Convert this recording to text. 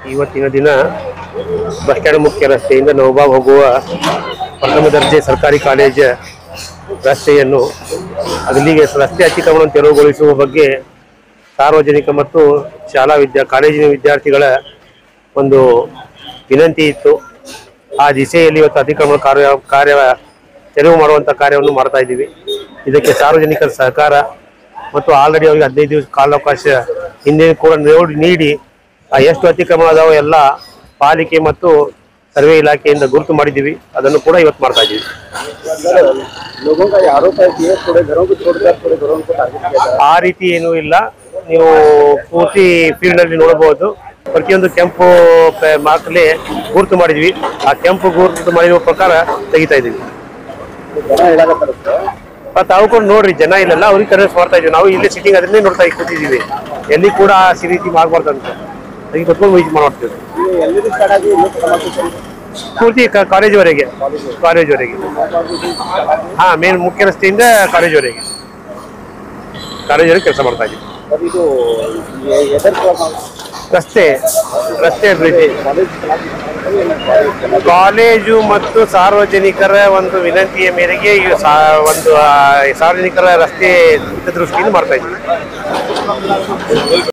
ಇವತ್ತಿನ ದಿನ bus stand ಮುಖ್ಯ ರಸ್ತೆಯಿಂದ ನವಬಾಬ್ ಹೋಗುವ ಪ್ರಥಮ ದರ್ಜೆ ಸರ್ಕಾರಿ ಕಾಲೇಜ್ ರಸ್ತೆಯನ್ನು ಅಲ್ಲಿಗೆ ರಸ್ತೆ ಅತಿಕ್ರಮಣ ತೆರವುಗೊಳಿಸುವ ಬಗ್ಗೆ ಸಾರ್ವಜನಿಕ ಮತ್ತು ಶಾಲಾ ವಿದ್ಯಾ ಕಾಲೇಜಿನ ವಿದ್ಯಾರ್ಥಿಗಳ ಒಂದು ವಿನಂತಿ ಇತ್ತು ಆ ದಿಸೆಯಲ್ಲಿ ಇವತ್ತು ಅತಿಕ್ರಮಣ ಕಾರ್ಯ ಕಾರ್ಯ ತೆರವು ಮಾಡುವಂಥ ಕಾರ್ಯವನ್ನು ಮಾಡ್ತಾ ಇದ್ದೀವಿ ಇದಕ್ಕೆ ಸಾರ್ವಜನಿಕರ ಸಹಕಾರ ಮತ್ತು ಆಲ್ರೆಡಿ ಅವರಿಗೆ ಹದಿನೈದು ದಿವಸ ಕಾಲಾವಕಾಶ ಹಿಂದೆ ಕೂಡ ನೋಡಿ ನೀಡಿ ಆ ಎಷ್ಟು ಅತಿಕ್ರಮಣ ಅದಾವ ಎಲ್ಲ ಪಾಲಿಕೆ ಮತ್ತು ಸರ್ವೆ ಇಲಾಖೆಯಿಂದ ಗುರುತು ಮಾಡಿದ್ದೀವಿ ಅದನ್ನು ಕೂಡ ಇವತ್ತು ಮಾಡ್ತಾ ಇದ್ದೀವಿ लोगों का ये आरोप है कि ये थोड़े घरों को छोड़कर थोड़े घरों को टारगेट किया जा रहा ಆ ರೀತಿ ಏನೂ ಇಲ್ಲ ನೀವು ಪೂರ್ತಿ ಫೀಲ್ಡ್ ಅಲ್ಲಿ ನೋಡಬಹುದು ಪ್ರತಿಯೊಂದು ಕೆಂಪು ಮಾರ್ಕಲ್ಲಿ ಗುರುತು ಮಾಡಿದ್ವಿ ಆ ಕೆಂಪು ಗುರುತು ಮಾಡಿರುವ ಪ್ರಕಾರ ತೆಗಿತಾ ಇದೀವಿ है जನ ಹೇಳಕತ್ತಾರ ಸರ್ ಮತ್ತೆ ತಾವು ಕೂಡ ನೋಡ್ರಿ ಜನ ಇಲ್ಲೆಲ್ಲ ಅವ್ರಿಗೆ ಕನ್ವಿನ್ಸ್ ಮಾಡ್ತಾ ಇದೀವಿ ನಾವು ಇಲ್ಲಿ ಸಿಟ್ಟಿಂಗ್ ಅದನ್ನೇ ನೋಡ್ತಾ ಕೂತಿದ್ದೀವಿ ಎಲ್ಲಿ ಕೂಡ ಆ ಸಿ ರೀತಿ ಮಾಡ್ಬಾರ್ದು ಅಂತ ಅದಕ್ಕೆ ಕುತ್ಕೊಂಡು ವೈಟ್ ಮಾಡ್ತೀವಿ ಇದು ಎಲ್ಲಿಂದ ಸ್ಟಾರ್ಟ್ ಆಗಿ ಇನ್ನೂ ಸಮಾವೇಶ ಪೂರ್ತಿ ಕಾಲೇಜ್ವರೆಗೆ ಕಾಲೇಜ್ವರೆಗೆ ಹಾ ಮೇನ್ ಮುಖ್ಯ ರಸ್ತೆಯಿಂದ ಕಾಲೇಜ್ವರೆಗೆ ಕಾಲೇಜ್ವರೆಗೆ ಕೆಲಸ ಮಾಡ್ತಾ ಇದ್ದೀವಿ ಸರ್ ಇದು ಎದರ್ ರಸ್ತೆ ರಸ್ತೆ ಅಭಿವೃದ್ಧಿ ಕಾಲೇಜ್ ಕಾಲೇಜು ಮತ್ತು ಸಾರ್ವಜನಿಕರ ಒಂದು ವಿನಂತಿಯ ಮೇರೆಗೆ ಈ ಸಾ- ಒಂದು ಆ, ಸಾರ್ವಜನಿಕರ ರಸ್ತೆ ಹಿತದೃಷ್ಟಿಯಿಂದ ಮಾಡ್ತಾ ಇದ್ದೀವಿ